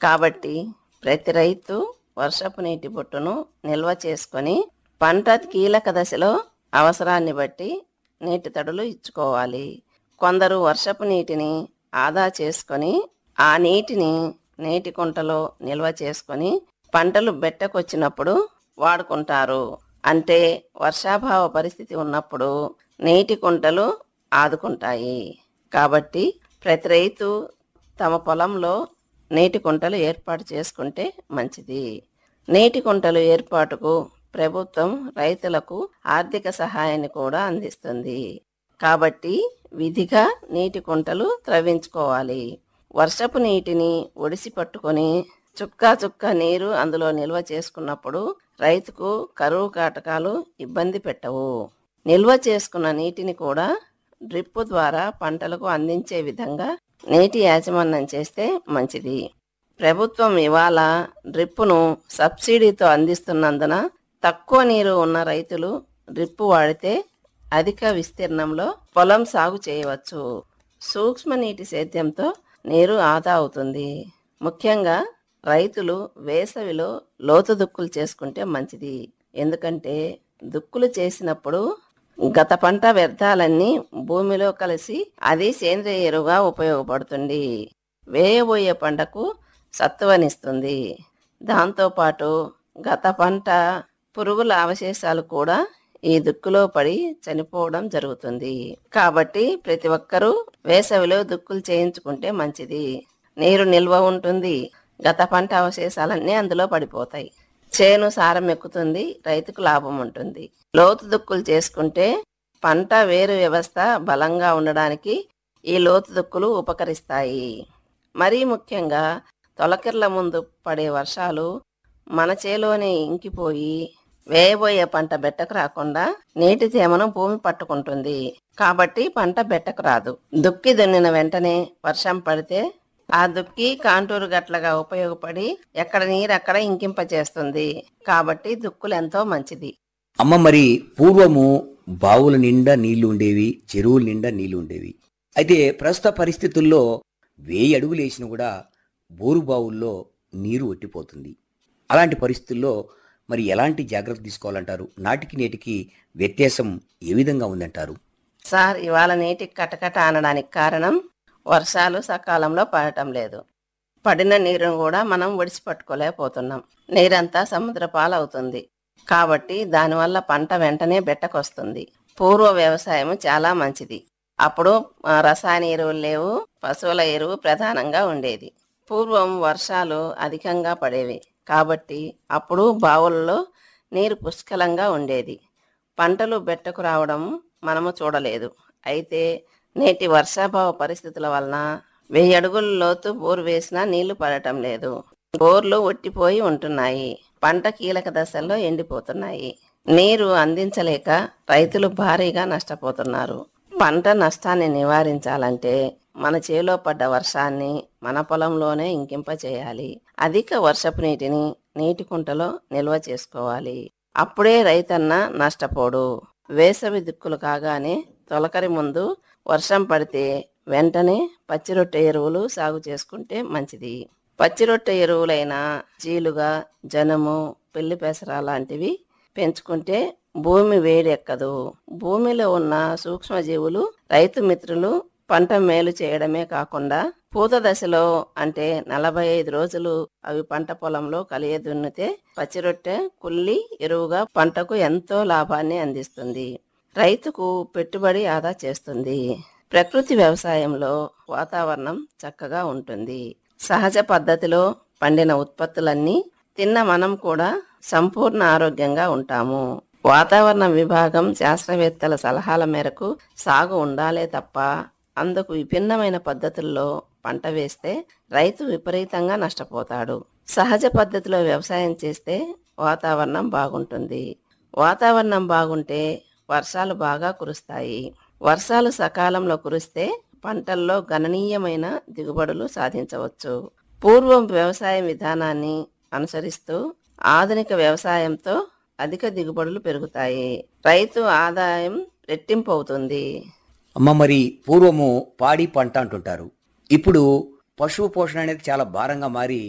కాబట్టి ప్రతి రైతు వర్షపు నీటి బొట్టును నిల్వ చేసుకొని పంట కీలక దశలో అవసరాన్ని బట్టి నీటి తడులు ఇచ్చుకోవాలి కొందరు వర్షపు నీటిని ఆదా చేసుకొని ఆ నీటిని నీటి కుంటలో నిల్వ చేసుకొని పంటలు బెట్టకొచ్చినప్పుడు వాడుకుంటారు అంటే వర్షాభావ పరిస్థితి ఉన్నప్పుడు నీటి కుంటలు ఆదుకుంటాయి కాబట్టి ప్రతి రైతు తమ పొలంలో నీటి కుంటలు ఏర్పాటు చేసుకుంటే మంచిది నీటి కుంటలు ఏర్పాటుకు ప్రభుత్వం రైతులకు ఆర్థిక సహాయాన్ని కూడా అందిస్తుంది కాబట్టి విధిగా నీటి కుంటలు త్రవ్వించుకోవాలి వర్షపు నీటిని ఒడిసి పట్టుకొని చుక్క చుక్క నీరు అందులో నిల్వ చేసుకున్నప్పుడు రైతుకు కరువు కాటకాలు ఇబ్బంది పెట్టవు నిల్వ చేసుకున్న నీటిని కూడా డ్రిప్ ద్వారా పంటలకు అందించే విధంగా నీటి యాజమాన్యం చేస్తే మంచిది ప్రభుత్వం ఇవాళ డ్రిప్పును సబ్సిడీతో అందిస్తున్నందున తక్కువ నీరు ఉన్న రైతులు డ్రిప్ వాడితే అధిక విస్తీర్ణంలో పొలం సాగు చేయవచ్చు సూక్ష్మ నీటి సేద్యంతో నీరు ఆదా అవుతుంది ముఖ్యంగా రైతులు వేసవిలో లోతు దుక్కులు చేసుకుంటే మంచిది ఎందుకంటే దుక్కులు చేసినప్పుడు గత పంట వ్యర్థాలన్నీ భూమిలో కలిసి అది సేంద్రియ ఎరువుగా ఉపయోగపడుతుంది వేయబోయే పంటకు సత్తువనిస్తుంది దాంతోపాటు గత పంట పురుగుల అవశేషాలు కూడా ఈ దుక్కులో పడి చనిపోవడం జరుగుతుంది కాబట్టి ప్రతి ఒక్కరూ వేసవిలో దుక్కులు చేయించుకుంటే మంచిది నీరు నిల్వ ఉంటుంది గత పంట అవశేషాలన్నీ అందులో పడిపోతాయి చేను సారం ఎక్కుతుంది రైతుకు లాభం ఉంటుంది లోతు దుక్కులు చేసుకుంటే పంట వేరు వ్యవస్థ బలంగా ఉండడానికి ఈ లోతు దుక్కులు ఉపకరిస్తాయి మరీ ముఖ్యంగా తొలకెర్ల ముందు పడే వర్షాలు మన చేలోనే ఇంకిపోయి వేయబోయే పంట బెట్టకు రాకుండా నీటి తేమను భూమి పట్టుకుంటుంది కాబట్టి పంట బెట్టకు రాదు దుక్కి దున్నిన వెంటనే వర్షం పడితే ఆ దుక్కి కాంటూరు గట్లగా ఉపయోగపడి ఎక్కడ నీరు అక్కడ ఇంకింపచేస్తుంది కాబట్టి దుక్కులు ఎంతో మంచిది అమ్మ మరి పూర్వము బావుల నిండా నీళ్లు ఉండేవి చెరువుల నిండా నీళ్లు ఉండేవి అయితే ప్రస్తుత పరిస్థితుల్లో వేయి అడుగులు వేసినా కూడా బోరు బావుల్లో నీరు ఒట్టిపోతుంది అలాంటి పరిస్థితుల్లో మరి ఎలాంటి జాగ్రత్త తీసుకోవాలంటారు నాటికి నేటికి వ్యత్యాసం ఏ విధంగా ఉందంటారు సార్ ఇవాళ నీటికి కటకట అనడానికి కారణం వర్షాలు సకాలంలో పడటం లేదు పడిన నీరును కూడా మనం ఒడిసిపట్టుకోలేకపోతున్నాం నీరంతా సముద్ర పాలవుతుంది కాబట్టి దానివల్ల పంట వెంటనే బెట్టకొస్తుంది పూర్వ వ్యవసాయం చాలా మంచిది అప్పుడు ఆ, రసాయన ఎరువులు లేవు పశువుల ఎరువు ప్రధానంగా ఉండేది పూర్వం వర్షాలు అధికంగా పడేవి కాబట్టి అప్పుడు బావుల్లో నీరు పుష్కలంగా ఉండేది పంటలు బెట్టకు రావడం మనము చూడలేదు అయితే నేటి వర్షాభావ పరిస్థితుల వలన వెయ్యి అడుగుల లోతు బోరు వేసినా నీళ్లు పడటం లేదు బోర్లు ఒట్టిపోయి ఉంటున్నాయి పంట కీలక దశల్లో ఎండిపోతున్నాయి నీరు అందించలేక రైతులు భారీగా నష్టపోతున్నారు పంట నష్టాన్ని నివారించాలంటే మన చేలో పడ్డ వర్షాన్ని మన పొలంలోనే ఇంకింప చేయాలి అధిక వర్షపు నీటిని నీటి కుంటలో నిల్వ చేసుకోవాలి అప్పుడే రైతన్న నష్టపోడు వేసవి దిక్కులు కాగానే తొలకరి ముందు వర్షం పడితే వెంటనే పచ్చిరొట్టె ఎరువులు సాగు చేసుకుంటే మంచిది పచ్చిరొట్టె ఎరువులైన చీలుగా జనము పెళ్లి పెసర లాంటివి పెంచుకుంటే భూమి వేడెక్కదు భూమిలో ఉన్న సూక్ష్మజీవులు రైతు మిత్రులు పంట మేలు చేయడమే కాకుండా పూత దశలో అంటే నలభై ఐదు రోజులు అవి పంట పొలంలో కలియ దున్నితే పచ్చిరొట్టె కుల్లి ఎరువుగా పంటకు ఎంతో లాభాన్ని అందిస్తుంది రైతుకు పెట్టుబడి ఆదా చేస్తుంది ప్రకృతి వ్యవసాయంలో వాతావరణం చక్కగా ఉంటుంది సహజ పద్ధతిలో పండిన ఉత్పత్తులన్నీ తిన్న మనం కూడా సంపూర్ణ ఆరోగ్యంగా ఉంటాము వాతావరణ విభాగం శాస్త్రవేత్తల సలహాల మేరకు సాగు ఉండాలే తప్ప అందుకు విభిన్నమైన పద్ధతుల్లో పంట వేస్తే రైతు విపరీతంగా నష్టపోతాడు సహజ పద్ధతిలో వ్యవసాయం చేస్తే వాతావరణం బాగుంటుంది వాతావరణం బాగుంటే వర్షాలు బాగా కురుస్తాయి వర్షాలు సకాలంలో కురిస్తే పంటల్లో గణనీయమైన దిగుబడులు సాధించవచ్చు పూర్వం వ్యవసాయ విధానాన్ని అనుసరిస్తూ ఆధునిక వ్యవసాయంతో అధిక దిగుబడులు పెరుగుతాయి రైతు ఆదాయం రెట్టింపు అవుతుంది అమ్మ మరి పూర్వము పాడి పంట అంటుంటారు ఇప్పుడు పశువు పోషణ అనేది చాలా భారంగా మారి